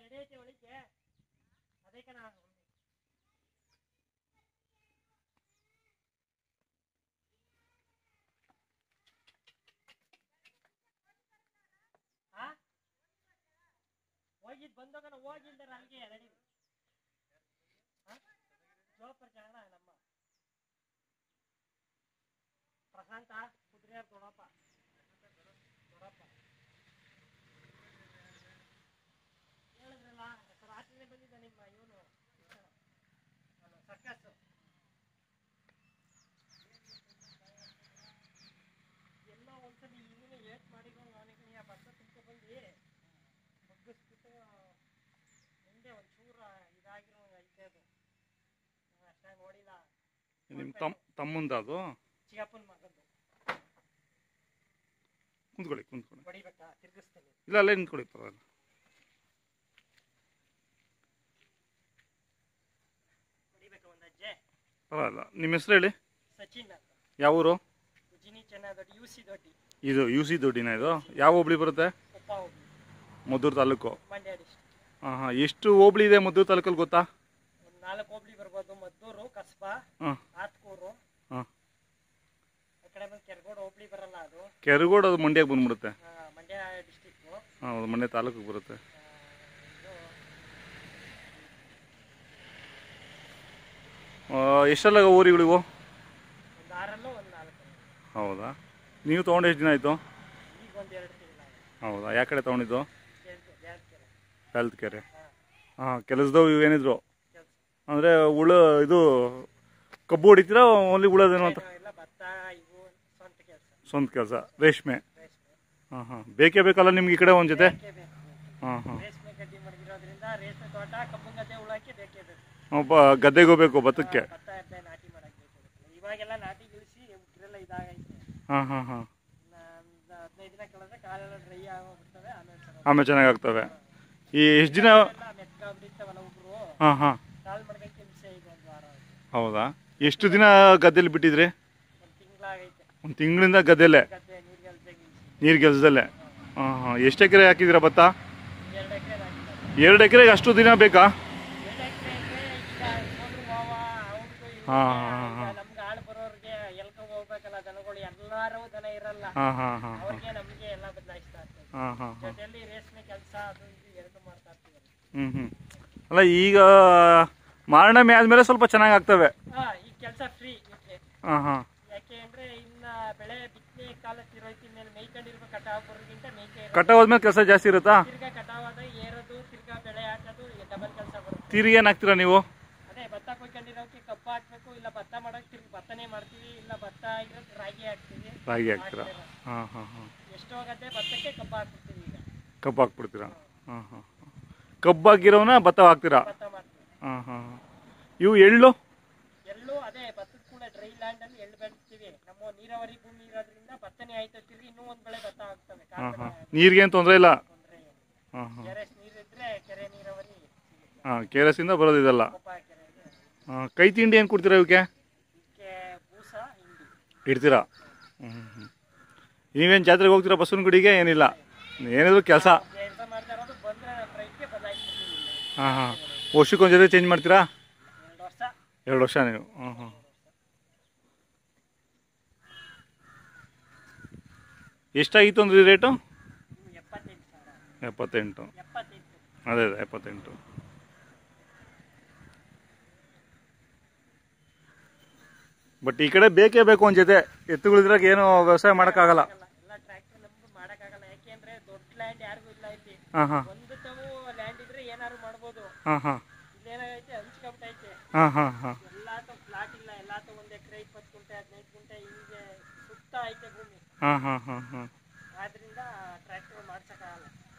ನಡೆಯುತ್ತೆ ಒಳಿಕೆ ಅದಕ್ಕೆ ನಾನು ಆ? ಹೋಗಿದ್ ಬಂದಾಗ ಹೋಗಿಲ್ದಾರ ಅಲ್ಲಿಗೆ ನಡಿ ಜೋಪರ್ ಜಾಣ ನಮ್ಮ ಪ್ರಶಾಂತ ಕುದುರೆ ದೊಡಪ್ಪ ದೊಡಪ್ಪ ಹೇಳಿದ್ರಲ್ಲ ರಾತ್ರಿನೇ ಬಂದಿದ್ದ ನಿಮ್ಮ ಇವನು ಸರ್ಕಸ್ ಎಲ್ಲ ಒಂದ್ಸಲಿ ಇವನು ಏಟ್ ಮಾಡಿಕೊಂಡು ಅವನಿಗೆ ಆ ಬಸ್ ತುಂಬ ಬಂದು ಮುಗ್ಗಿಸ್ಬಿಟ್ಟು ಮುಂದೆ ಒಂಚೂರ ಇದಾಗಿರೋ ಐತೆ ಅದು ನಾನು ಅಷ್ಟಾಗಿ ನೋಡಿಲ್ಲ ನಿಮ್ಮ ತಮ್ಮ ತಮ್ಮಂದ ಅದು ಚಿಕ್ಕಪ್ಪನ ಮಗದ್ದು ಕುಂತ್ಕೊಳ್ಳಿ ಕುಂತ್ಕೊಳ್ಳಿ ಹೊಡಿಬೇಕಾ ತಿರ್ಗಿಸ್ತೀನಿ ಇಲ್ಲ ಅಲ್ಲೇ ನಿಂತ್ಕೊಳ್ಳಿ ಪರವಾಗಿಲ್ಲ ಹೊಡಿಬೇಕಾ ಒಂದು ಅಜ್ಜೆ ಪರವಾಗಿಲ್ಲ ನಿಮ್ಮ ಹೆಸರು ಹೇಳಿ ಸಚಿನ್ ಅಂತ ಯಾವ ಊರು ಜಿನಿ ಚೆನ್ನ ದೊಡ್ಡ ಯು ಸಿ ದೊಡ್ಡಿ ಇದು ಯು ಸಿ ದುಡ್ಡಿನ ಇದು ಯಾವ ಹೋಬಳಿ ಬರುತ್ತೆ ಉಪ್ಪ ಹೋಗಿ ಮದ್ದೂರು ತಾಲೂಕು ಮಂಡ್ಯ ಡಿಸ್ಟ್ರಿಕ್ಟ್ ಹಾಂ ಹಾಂ ಎಷ್ಟು ಹೋಬಳಿ ಇದೆ ಮದ್ದೂರು ತಾಲೂಕಲ್ಲಿ ಗೊತ್ತಾ ಒಂದು ನಾಲ್ಕು ಹೋಬ್ಳಿ ಬರ್ಬೋದು ಮದ್ದೂರು ಕಸ್ಬಾ ಹಾಂ ಆತ್ಕೂರು ಹಾಂ ಆ ಕಡೆ ಬಂದು ಕೆರಗೋಡು ಹೋಬ್ಳಿ ಬರಲ್ಲ ಅದು ಕೆರಗೋಡು ಅದು ಮಂಡ್ಯಕ್ಕೆ ಬಂದ್ಬಿಡುತ್ತೆ ಆ, ಮಂಡ್ಯ ಡಿಸ್ಟಿಕ್ಕು ಹಾಂ ಹೌದು ಮಂಡ್ಯ ತಾಲೂಕಿಗೆ ಬರುತ್ತೆ ಇದು ಎಷ್ಟೆಲ್ಲ ಊರುಗಳಿವು ಒಂದು ಆರಲ್ಲೂ ಒಂದು ನಾಲ್ಕು ಹೌದಾ ನೀವು ತೊಗೊಂಡು ಎಷ್ಟು ದಿನ ಆಯಿತು ಈಗ ಒಂದು ಎರಡು ತಿಂಗಳಾಗ ಹೌದಾ ಯಾವ ಕಡೆ ತೊಗೊಂಡಿದ್ದು ಜಾಸ್ತಿ ಹೆಲ್ತ್ ಕೆರೆ ಹಾಂ ಹಾಂ ಕೆಲಸದವು ಇವೇನಿದ್ರು ಕೆಲಸ ಅಂದರೆ ಉಳ ಇದು ಕಬ್ಬು ಹೊಡಿತೀರಾ ಓನ್ಲಿ ಉಳೋದೇನು ಅಂತ ಎಲ್ಲ ಭತ್ತ ಇವು ಸ್ವಂತ ಕೆಲಸ ಸ್ವಂತ ಕೆಲಸ ರೇಷ್ಮೆ ರೇಷ್ಮೆ ಹಾಂ ಹಾಂ ಬೇಕೇ ಬೇಕಲ್ಲ ನಿಮ್ಗೆ ಈ ಕಡೆ ಒಂದು ಜೊತೆ ಬೇಕೇ ಬೇಕು ಹಾಂ ಹಾಂ ರೇಷ್ಮೆ ಗಡ್ಡಿ ಮಡಗಿರೋದ್ರಿಂದ ರೇಷ್ಮೆ ತೋಟ ಕಬ್ಬು ಗದ್ದೆ ಉಳಕ್ಕೆ ಬೇಕೇ ಬೇಕು ಒಬ್ಬ ಗದ್ದೆಗೆ ಹೋಗ್ಬೇಕು ಭತ್ತಕ್ಕೆ ಭತ್ತ ಎಬ್ಬೆ ನಾಟಿ ಮಾಡಕ್ಕೆ ಬೇಕು ಇವಾಗೆಲ್ಲ ನಾಟಿ ಇಳಿಸಿ ಉಗ್ರೆಲ್ಲ ಇದಾಗೈತೆ ಹಾಂ ಹಾಂ ಹಾಂ ಇನ್ನ ಒಂದು ಹದಿನೈದು ದಿನ ಕಳೆದ್ರೆ ಕಾಲೆಲ್ಲ ಡ್ರೈ ಆಗೋಗ್ಬಿಡ್ತವೆ ಆಮೇಲೆ ಚಲೋ ಆಮೇಲೆ ಚೆನ್ನಾಗಾಗ್ತವೆ ಈ ಎಷ್ಟು ದಿನ ಎಲ್ಲ ಮೆತ್ಕಾಗ್ಬಿಡ್ತಾವಲ್ಲ ಒಬ್ರು ಹಾಂ ಹಾಂ ಕಾಲ್ ಮಾಡ್ಬೇಕು ಹಿಂಸೆ ಈಗ ಒಂದು ವಾರ ಆಯ್ತು. ಹೌದಾ ಎಷ್ಟು ದಿನ ಗದ್ದೆಲಿ ಬಿಟ್ಟಿದ್ರಿ ಒಂದು ತಿಂಗಳಾಗೈತೆ ಒಂದು ತಿಂಗಳಿಂದ ಗದ್ದೆಲೆ ಗದ್ದೆ ನೀರ್ಗೆಲ್ದೆ ಗಿಲ್ಸಿ ನೀರು ಕೆಲಸದಲ್ಲೇ ಹಾಂ ಹಾಂ ಎಷ್ಟು ಎಕರೆ ಹಾಕಿದ್ದೀರಾ ಭತ್ತ ಎರಡು ಎಕರೆ ಹಾಕಿದ್ದಾರೆ ಎರಡು ಎಕರೆಗೆ ಅಷ್ಟು ದಿನ ಬೇಕಾ ಎರಡು ಎಕರೆ ಈಗ ಸೋದ್ರ ಮಾವ ಅವ್ರಿಗೂ ಹಾ, ಹಾ, ಹಾ. ನಮ್ಗೆ ಆಳು ಬರೋರಿಗೆ ಎಲ್ಕೊಂಡ್ ಹೋಗ್ಬೇಕಲ್ಲ ದನಗಳು ಎಲ್ಲಾರು ದನ ಇರಲ್ಲ ಹಾಂ ಹಾಂ ಹಾಂ ಅವ್ರಿಗೆ ನಮ್ಗೆ ಎಲ್ಲ ಬದಲಾಯಿಸ್ತಾ ಇರ್ತೀವಿ ಹಾಂ ಹಾಂ ಹಾಂ ಜೊತೆಯಲ್ಲಿ ರೇಷ್ಮೆ ಕೆಲಸ ಅದು ಇದು ಎರಡು ಮಾಡ್ತಾ ಇರ್ತೀವಿ ಹ್ಞೂ ಹ್ಞೂ ಅಲ್ಲ ಈಗ ಮಾರಣಮೆ ಆದಮೇಲೆ ಸ್ವಲ್ಪ ಚೆನ್ನಾಗಿ ಆಗ್ತವೆ ಹಾ ಈ ಕೆಲಸ ಫ್ರೀ ಇದಕ್ಕೆ ಹಾಂ ಹಾಂ ಯಾಕೆ ಅಂದ್ರೆ ಇನ್ನ ಬೆಳೆ ಬಿತ್ತನೆ ಕಾಲ ತಿರೋಯ್ತಿ ಮೇಲೆ ಮೇಯ್ಕೊಂಡಿರ್ಬೇಕು ಕಟಾವ್ ಬರೋದ್ಕಿಂತ ಮೇಯ್ಕೆ ಇರೋದು. ಕಟಾವ್ ಆದ್ಮೇಲೆ ಕೆಲಸ ಜಾಸ್ತಿ ಇರುತ್ತಾ ತಿರ್ಗಾ ಕಟಾವಾದ ಏರೋದು ತಿರ್ಗಾ ಬೆಳೆ ಹಾಕೋದು ಡಬಲ್ ಕೆಲಸ ಬರುತ್ತೆ ತಿರುಗಿ ಏನು ಹಾಕ್ತೀರಾ ನೀವು ಅದೇ ಭತ್ತ ಕೊಯ್ಕೊಂಡಿರೋಕೆ ಕಬ್ಬು ಹಾಕ್ಬೇಕು ಇಲ್ಲ ಭತ್ತ ಮಾಡೋಕೆ ತಿರ್ಗಿ ಭತ್ತನೇ ಮಾಡ್ತೀವಿ ಇಲ್ಲ ಭತ್ತ ಇರೋಕೆ ರಾಗಿ ಹಾಕ್ತೀವಿ ರಾಗಿ ಹಾಕ್ತೀರಾ ಹಾಂ ಹಾಂ ಹಾಂ ಎಷ್ಟೋ ಗದ್ದೆ ಭತ್ತಕ್ಕೆ ಕಬ್ಬು ಹಾಕ್ಬಿಡ್ತೀವಿ ಈಗ ಕಬ್ಬು ಹಾಕ್ಬಿಡ್ತೀರಾ ಹಾಂ ಹಾಂ ಕಬ್ಬು ಹಾಕಿರೋನ ಭತ್ತ ಹಾಕ್ತೀರಾ ಭತ್ತ ಮಾಡ್ತೀವಿ ಹಾಂ ಹಾಂ ಹಾಂ ಇವು ಎಳ್ಳು ಎಳ್ಳು ಅದೇ ಭತ್ತದ ಕೂಡ ಡ್ರೈ ಲ್ಯಾಂಡ್ ಅಲ್ಲಿ ಎಳ್ಳು ಬೆಳಿತೀವಿ ನಮ್ಮ ನೀರಾವರಿ ಭೂಮಿ ಇರೋದ್ರಿಂದ ಭತ್ತನೇ ಆಯ್ತು ತಿರ್ಗಿ ಇನ್ನೂ ಒಂದ್ ಬೆಳೆ ಭತ್ತ ಆಗ್ತವೆ ಹಾಂ ಹಾಂ ನೀರಿಗೆ ಏನು ತೊಂದರೆ ಇಲ್ಲ ತೊಂದ್ರೆ ಹಾಂ ಹಾಂ ಕೆರೆ ನೀರಿದ್ರೆ ಕೆರೆ ನೀರಾವರಿ ಸಿಗುತ್ತೆ. ಹಾಂ ಕೆ ಆರ್ ಎಸ್ಸಿಂದ ಬರೋದು ಇದೆಲ್ಲ ಕೊಪ್ಪ ಕೆರೆಗೆ ಹಾಂ ಕೈ ತಿಂಡಿ ಏನು ಕೊಡ್ತೀರಾ ಇವಕ್ಕೆ ಇದಕ್ಕೆ ಬೂಸ ಹಿಂಡಿ ಇಡ್ತೀರಾ ಹ್ಞೂ ಹ್ಞೂ ನೀವೇನು ಜಾತ್ರೆಗೆ ಹೋಗ್ತೀರಾ ಬಸವನಗುಡಿಗೆ ಏನಿಲ್ಲ ಏನಿದ್ರು ಕೆಲಸ ಕೆಲಸ ಮಾಡ್ತಾ ಇರೋದು ಬಂದ್ರೆ ರೈತಗೆ ಬದಲಾಯಿಸ್ಬಿಡ್ತೀವಿ ಹಾಂ ಹಾಂ ವರ್ಷಕ್ಕೊಂದು ಜೊತೆ ಚೇಂಜ್ ಮಾಡ್ತೀರಾ ಎರಡು ವರ್ಷ ಎರಡು ವರ್ಷ ನೀವು ಹಾಂ ಹಾಂ ಎಷ್ಟಾಗಿತ್ತು ಅಂದ್ರೆ ರೇಟು ಇವು ಎಪ್ಪತ್ತೆಂಟು ಸಾವಿರ ಎಪ್ಪತ್ತೆಂಟು ಎಪ್ಪತ್ತೆಂಟು ಅದೇ ಅದೇ ಎಪ್ಪತ್ತೆಂಟು ಬಟ್ ಈ ಕಡೆ ಬೇಕೇ ಬೇಕು ಒಂದು ಜೊತೆ ಎತ್ತುಗಳಿದ್ರಾಗ ಏನು ವ್ಯವಸಾಯ ಮಾಡೋಕ್ಕಾಗಲ್ಲ ಆಗಲ್ಲ ಎಲ್ಲ ಟ್ರ್ಯಾಕ್ಟರ್ ನಮ್ಗೆ ಮಾಡಕ್ಕಾಗಲ್ಲ ಯಾಕೆಂದ್ರೆ ದೊಡ್ಡ ಲ್ಯಾಂಡ್ ಯಾರಿಗೂ ಇಲ್ಲ ಇಲ್ಲಿ ಹಾಂ ಹಾಂ ಒಂದು ತಾವು ಲ್ಯಾಂಡ್ ಇದ್ರೆ ಏನಾದ್ರು ಮಾಡ್ಬೋದು ಹಾಂ ಹಾಂ ಇಲ್ಲೇನಾಗೈತೆ ಹಂಚ್ಕೊಂಬಿಟ್ಟೈತೆ ಹಾಂ ಹಾಂ ಹಾಂ ಎಲ್ಲಾತು ಫ್ಲಾಟ್ ಇಲ್ಲ ಎಲ್ಲಾತು ಒಂದ್ ಎಕರೆ ಇಪ್ಪತ್ತು ಗುಂಟೆ ಹದಿನೈದು ಗುಂಟೆ ಹಿಂಗೆ ಸುತ್ತ ಐತೆ ಭೂಮಿ ಹಾಂ ಹಾಂ ಹಾಂ ಹಾಂ ಆದ್ರಿಂದ ಟ್ರ್ಯಾಕ್ಟರ್ ಮಾಡ್ಸಕ್ಕಾಗಲ್ಲ